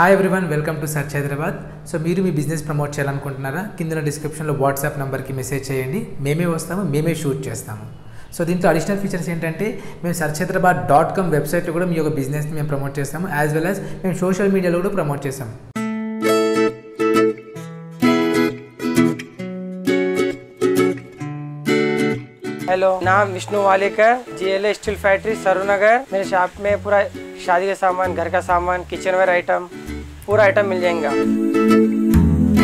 Hi everyone welcome to search Hyderabad so మీరు మీ business promote చేయాలనుకుంటున్నారా కింద డిస్క్రిప్షన్లో వాట్సాప్ నెంబర్కి మెసేజ్ చేయండి మేమే వస్తాము మేమే షూట్ చేస్తాము సో దీంట్లో అడిషనల్ ఫీచర్స్ ఏంటంటే మేము సర్చ్ హైదరాబాద్ డాట్ కామ్ వెబ్సైట్లో కూడా మీ యొక్క బిజినెస్ని మేము ప్రమోట్ చేస్తాము యాజ్ వెల్ యాజ్ మేము సోషల్ మీడియాలో కూడా ప్రమోట్ చేస్తాము हेलो नाम Vishnu Walekar GLA steel factory Saroornagar मेरे शॉप में पूरा शादी का सामान घर का सामान किचन वेयर आइटम पूरा आइटम मिल जाएगा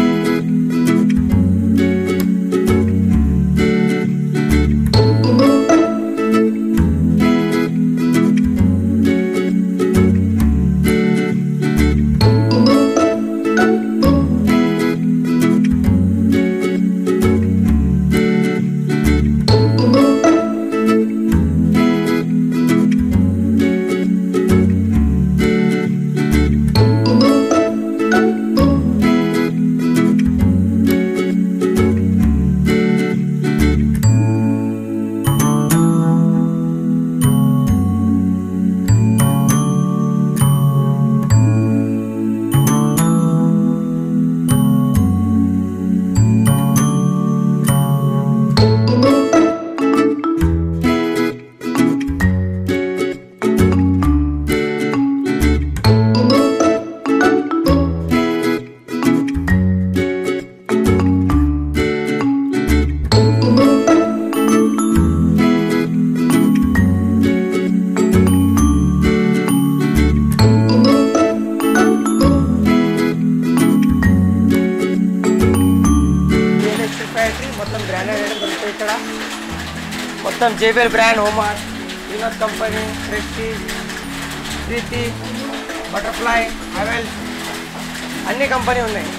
జీఎల్ఏ స్టీల్ ఫ్యాక్టరీ మొత్తం బ్రాండెడ్ ఐటమ్ దొరుకుతాయి ఇక్కడ మొత్తం జేబిఎల్ బ్రాండ్ హోమార్ Vinod company Prestige Preethi Butterfly Havells అన్ని కంపెనీ ఉన్నాయి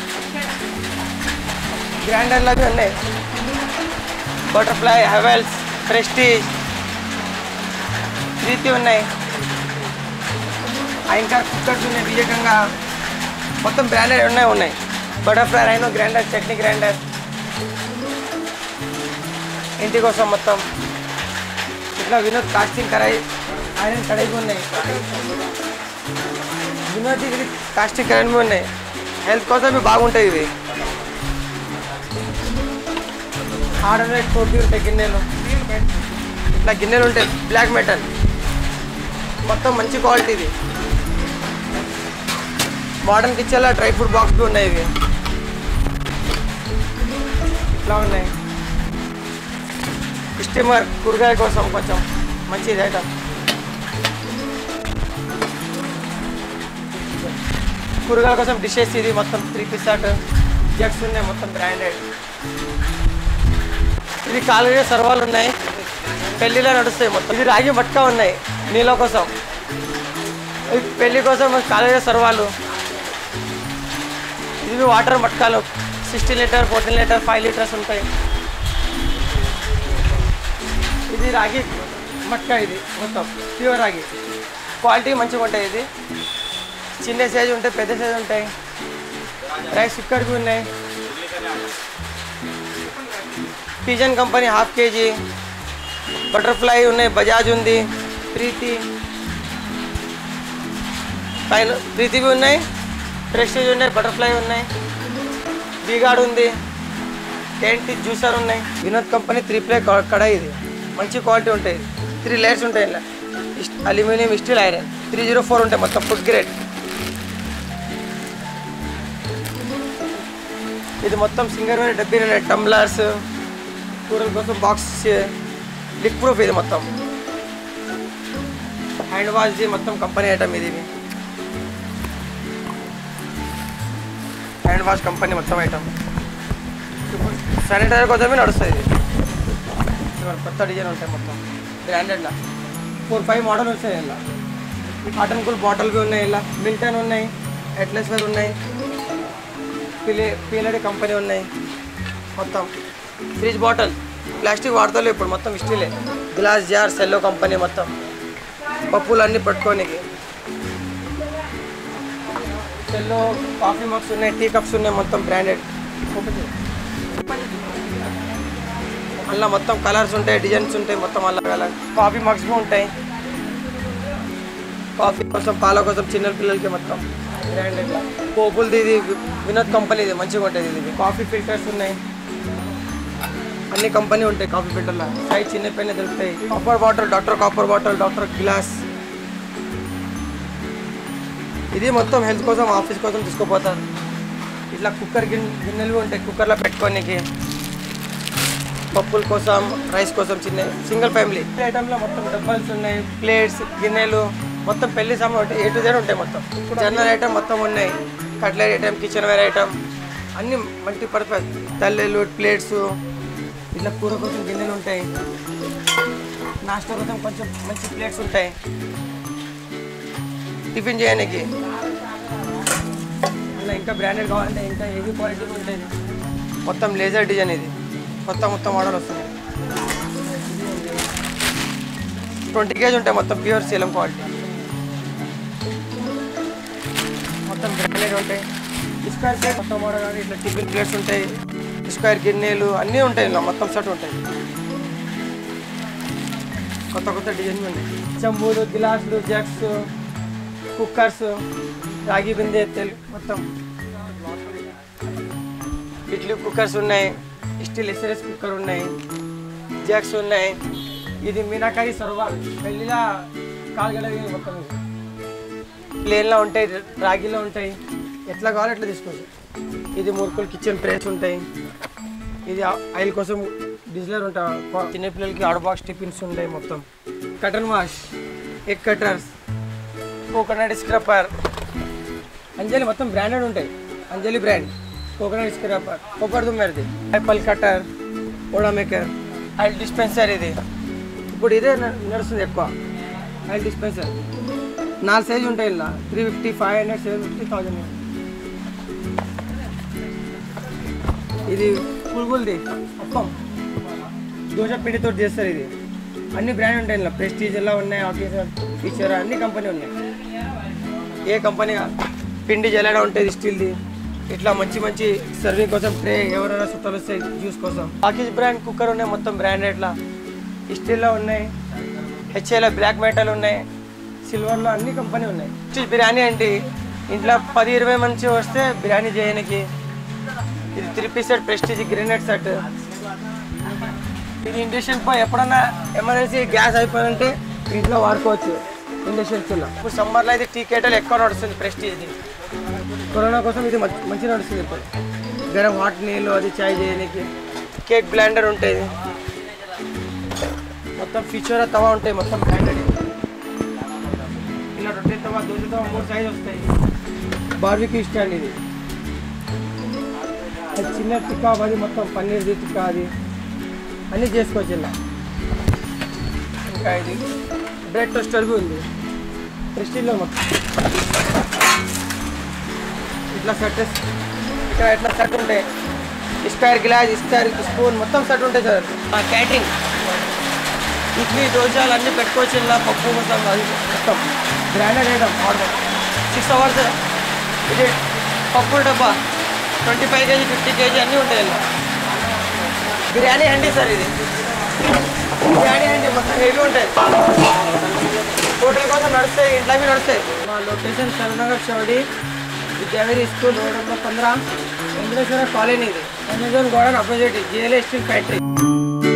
గ్రాండర్లు అవి ఉన్నాయి బటర్ఫ్లై హెవెల్స్ ప్రెస్టీజ్ ప్రీతి ఉన్నాయి ఆ ఇంకా కుక్కర్స్ ఉన్నాయి విజయకంగా మొత్తం బ్రాండెడ్ ఉన్నాయి ఉన్నాయి Butterfly Rhino grinder chutney grinder ఇంటి కోసం మొత్తం ఇట్లా వినోద్ కాస్టింగ్ కడాయి ఐరన్ కడాయి ఉన్నాయి వినోద్ ఇది కాస్టింగ్ కడాయి ఉన్నాయి హెల్త్ కోసం ఇవి బాగుంటాయి ఇవి ఆర్డర్ రేట్ కోటి ఉంటాయి గిన్నెలు ఇట్లా గిన్నెలు ఉంటాయి బ్లాక్ మెటల్ మొత్తం మంచి క్వాలిటీ ఇది మోడర్న్ కిచెన్లో డ్రై ఫ్రూట్ బాక్స్ ఉన్నాయి ఇవి ఇట్లా ఉన్నాయి స్టీమర్ కూరగాయ కోసం కొంచెం మంచిది ఐటమ్ కూరగాయల కోసం డిషెస్ ఇది మొత్తం త్రీ పీస్ షర్ట్ జగ్స్ ఉన్నాయి మొత్తం బ్రాండెడ్ ఇది కాలుగా సర్వాలు ఉన్నాయి పెళ్లిలో నడుస్తాయి మొత్తం ఇది రాగి మట్కా ఉన్నాయి నీళ్ళ కోసం ఇది పెళ్లి కోసం కాలుగా సర్వాలు ఇవి వాటర్ మట్కాలు sixteen litre fourteen litre five litres ఉంటాయి ఇది రాగి మట్కా ఇది మొత్తం ప్యూర్ రాగి క్వాలిటీ మంచిగా ఉంటాయి ఇది చిన్న సైజు ఉంటాయి పెద్ద సైజు ఉంటాయి రైస్ కుక్కర్కి ఉన్నాయి Pigeon company half KG Butterfly ఉన్నాయి బజాజ్ ఉంది ప్రీతి పైన ప్రీతివి ఉన్నాయి ప్రెస్టీజ్ ఉన్నాయి బటర్ఫ్లై ఉన్నాయి బీగాడ్ ఉంది టెంట్ జ్యూసర్ ఉన్నాయి Vinod company three ply kadai ఇది మంచి క్వాలిటీ ఉంటాయి త్రీ లేయర్స్ ఉంటాయి ఇలా aluminium steel iron three zero four ఉంటాయి మొత్తం ఫుడ్ గ్రేడ్ ఇది మొత్తం సింగర్ వేర్ డబ్బీ టంబ్లర్స్ కూరల కోసం బాక్స్ లిక్ ప్రూఫ్ ఇది మొత్తం హ్యాండ్ వాష్ది మొత్తం కంపెనీ ఐటమ్ ఇది హ్యాండ్ వాష్ కంపెనీ మొత్తం ఐటమ్ శానిటైజర్ కోసమే నడుస్తుంది ఇది ఇదిగోండి, కొత్త డిజైన్ ఉంటాయి మొత్తం బ్రాండెడ్లా ఫోర్ ఫైవ్ మోడల్ వస్తాయి ఇలా కాటన్ కూల్ బాటిల్ బి ఉన్నాయి ఇలా మిల్టన్ ఉన్నాయి ఎట్లెస్ వేర్ ఉన్నాయి పిలే పీలడి కంపెనీ ఉన్నాయి మొత్తం ఫ్రిడ్జ్ బాటిల్ ప్లాస్టిక్ వాడతలే ఇప్పుడు మొత్తం స్టీలే గ్లాస్ జార్ సెల్లో కంపెనీ మొత్తం పప్పులు అన్నీ పట్టుకోనికి సెల్లో కాఫీ మగ్స్ ఉన్నాయి టీ కప్స్ ఉన్నాయి మొత్తం బ్రాండెడ్ అలా మొత్తం కలర్స్ ఉంటాయి డిజైన్స్ ఉంటాయి మొత్తం అలా కలర్ కాఫీ మగ్స్ ఉంటాయి కాఫీ కోసం పాల కోసం చిన్న పిల్లలకి మొత్తం బ్రాండెడ్ పోపుల్ది ఇది వినోద్ కంపెనీది మంచిగా ఉంటుంది ఇది కాఫీ ఫిల్టర్స్ ఉన్నాయి అన్ని కంపెనీ ఉంటాయి కాఫీ ఫిల్టర్లో సైజ్ చిన్న పెన్ను దొరుకుతాయి copper bottle doctor copper bottle doctor glass ఇది మొత్తం హెల్త్ కోసం ఆఫీస్ కోసం తీసుకుపోతారు ఇట్లా కుక్కర్ గిన్నె గిన్నెలు ఉంటాయి కుక్కర్లో పెట్టుకోనికి పప్పుల కోసం రైస్ కోసం చిన్న సింగిల్ ఫ్యామిలీ ఐటమ్లో మొత్తం డబ్బాల్స్ ఉన్నాయి ప్లేట్స్ గిన్నెలు మొత్తం పెళ్లి సామాన్ ఏ టు జెడ్ ఉంటాయి మొత్తం జనరల్ ఐటమ్ మొత్తం ఉన్నాయి cutlery item kitchenware item అన్ని మల్టీపర్పస్ తల్లెలు ప్లేట్స్ ఇట్లా కూర కోసం గిన్నెలు ఉంటాయి నాస్టా కోసం కొంచెం మంచి ప్లేట్స్ ఉంటాయి టిఫిన్ చేయడానికి ఇలా ఇంకా బ్రాండెడ్ కావాలంటే ఇంకా హెవీ క్వాలిటీ ఉంటుంది మొత్తం లేజర్ డిజైన్ ఇది కొత్త మొత్తం మోడల్ వస్తుంది ట్వంటీ కేజీ ఉంటాయి మొత్తం ప్యూర్ సీలం క్వాలిటీ మొత్తం బ్రాండెడ్ ఉంటాయి స్క్వేర్ ప్లేట్ మొత్తం మోడల్ కానీ ఇట్లా టిఫిన్ ప్లేట్స్ ఉంటాయి స్క్వేర్ గిన్నెలు అన్నీ ఉంటాయి ఇలా మొత్తం సెట్ ఉంటాయి కొత్త కొత్త డిజైన్ ఉన్నాయి చెంబులు గిలాసులు జగ్స్ కుక్కర్స్ రాగి బిందె తెలు మొత్తం ఇడ్లీ కుక్కర్స్ ఉన్నాయి స్టీల్ ఎస్ఎస్ కుక్కర్ ఉన్నాయి జాక్స్ ఉన్నాయి ఇది మీనాకారి సర్వాల్ పెళ్ళిలా కాలుగడవి మొత్తం ఇది. ప్లేన్లో ఉంటాయి రాగిలో ఉంటాయి ఎట్లా కావాలో ఎట్లా తీసుకోవచ్చు ఇది మురుకులు కిచెన్ ప్లేస్ ఉంటాయి ఇది ఆయిల్ కోసం డిజిలర్ ఉంటాయి చిన్నపిల్లలకి అవుట్ బాక్స్ టిఫిన్స్ ఉంటాయి మొత్తం కటన్ వాష్ egg cutters coconut scraper Anjali మొత్తం బ్రాండెడ్ ఉంటాయి అంజలి బ్రాండ్ కోకోనట్ స్క్రప్పర్ కొబ్బరి దుమ్మరిది యాపిల్ కటర్ ఓడా మేకర్ ఆయిల్ డిస్పెన్సర్ ఇది ఇప్పుడు ఇదే న- నడుస్తుంది ఎక్కువ ఆయిల్ డిస్పెన్సర్ నాలుగు సైజు ఉంటాయి ఇలా three fifty five hundred seven fifty thousand ఇది పురుగులది మొత్తం దోశ పిండితో చేస్తారు ఇది అన్ని బ్రాండ్ ఉంటాయి ఇలా ప్రెస్టీజ్ ఎలా ఉన్నాయి ఆఫీసర్ ఫీచర్ అన్ని కంపెనీ ఉన్నాయి ఏ కంపెనీ పిండి జల్లెడ ఉంటుంది స్టీల్ది ఇట్లా మంచి మంచి సర్వింగ్ కోసం ట్రే ఎవరైనా చుట్టాలు వస్తే జ్యూస్ కోసం పాకిజ్ బ్రాండ్ కుక్కర్ ఉన్నాయి మొత్తం బ్రాండెడ్లా స్టీల్లో ఉన్నాయి హెచ్ఏలో బ్లాక్ మెటల్ ఉన్నాయి సిల్వర్లో అన్ని కంపెనీ ఉన్నాయి స్టీల్ బిర్యానీ అంటే ఇంట్లో పది ఇరవై మంది వస్తే బిర్యానీ చేయడానికి ఇది three piece set Prestige granite set ఇది ఇండక్షన్ పై ఎప్పుడన్నా ఎమర్జెన్సీ గ్యాస్ అయిపోయిందంటే ఇంట్లో వాడుకోవచ్చు ఇండక్షన్ చిన్న ఇప్పుడు సమ్మర్లో అయితే టీ కేటల్ ఎక్కువ నడుస్తుంది ప్రెస్టీజ్ కరోనా కోసం ఇది మంచి- మంచిగా నడుస్తుంది ఇప్పుడు గరం హాట్ నీళ్ళు అది చాయ్ చేయడానికి కేక్ బ్లెండర్ ఉంటుంది మొత్తం ఫీచర్ తవా ఉంటాయి మొత్తం బ్రాండెడ్ ఇలా రొట్టె తవా దోశ తవా మూడు సైజ్ వస్తాయి బార్బిక్యూ స్టాండ్ ఇది అది చిన్న టిక్కా అది మొత్తం పన్నీర్ది టిక్కా అది అన్నీ చేసుకోవచ్చు ఇలా ఇంకా ఇది బ్రెడ్ టోస్టర్ కూడా ఉంది ప్రెస్టీజ్లో మొత్తం ఇట్లా సెట్ ఇక్కడ ఇట్లా సెట్ ఉంటాయి స్క్వేర్ గ్లాస్ స్క్వేర్ స్పూన్ మొత్తం సెట్ ఉంటాయి సార్ క్యాటరింగ్ ఇడ్లీ దోశలు అన్నీ పెట్టుకోవచ్చు ఇలా పప్పు మొత్తం అది మొత్తం branded item order six hours ఇది పప్పు డబ్బా twenty five KG fifty KG అన్నీ ఉంటాయి ఇలా బిర్యానీ హండి సార్ ఇది బిర్యానీ హండి మొత్తం హెవీ ఉంటాయి హోటల్ కోసం నడుస్తాయి ఇంట్లో అవి నడుస్తాయి మా లొకేషన్ కరీంనగర్ చౌడి విద్యావేరి స్కూల్ రోడ్ నెంబర్ పంద్రా వెంకటేశ్వర కాలనీ ఇది Amazon godown opposite GLA steel factory